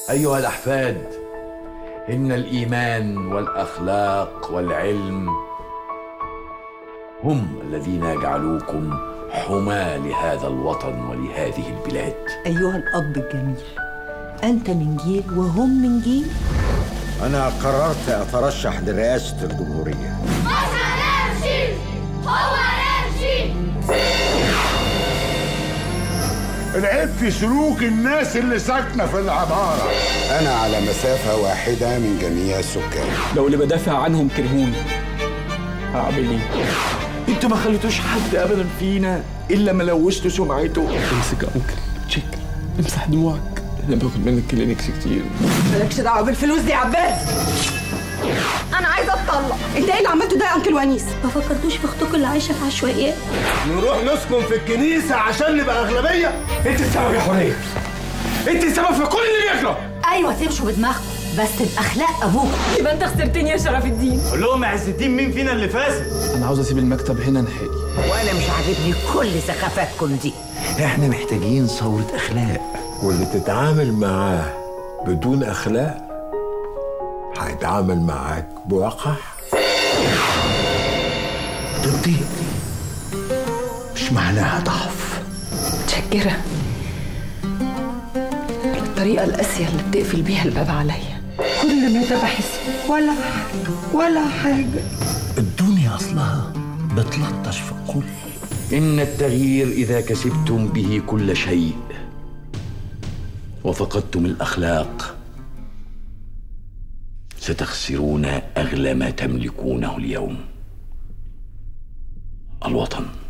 أيها الأحفاد إن الإيمان والأخلاق والعلم هم الذين يجعلوكم حماة لهذا الوطن ولهذه البلاد أيها الأب الجميل أنت من جيل وهم من جيل أنا قررت أترشح لرئاسة الجمهورية مصر هنمشي هو هنمشي العيب في سلوك الناس اللي ساكنه في العماره أنا على مسافة واحدة من جميع السكان لو اللي بدافع عنهم كرهوني هعمل ايه؟ انتوا ما خليتوش حد ابدا فينا الا ما لوثتوا سمعته امسك يا انكل تشيك امسح دموعك انا باخد منك كلينكس كتير مالكش دعوة بالفلوس دي يا عباس أنا عايزة أتطلق أنت إيه اللي عملته ده يا أنكل ونيس؟ ما فكرتوش في اختكم اللي عايشه في عشوائيات نروح نسكن في الكنيسه عشان نبقى اغلبيه انت السبب يا حريه انت السبب في كل اللي بيجرى ايوه تمشوا بدماغكم بس باخلاق ابوك يبقى انت خسرتني يا شرف الدين قول لهم يا عز الدين مين فينا اللي فاسد انا عاوز اسيب المكتب هنا نهائي وأنا مش عاجبني كل سخافاتكم دي احنا محتاجين ثوره اخلاق واللي تتعامل معاه بدون اخلاق هيتعامل معاك بوقح ضدي مش معناها ضعف متشكرة الطريقة القاسية اللي بتقفل بيها الباب عليا كل ما ده بحس ولا حاجة ولا حاجة الدنيا اصلها بتلطش في الكل إن التغيير إذا كسبتم به كل شيء وفقدتم الأخلاق ستخسرون أغلى ما تملكونه اليوم الوطن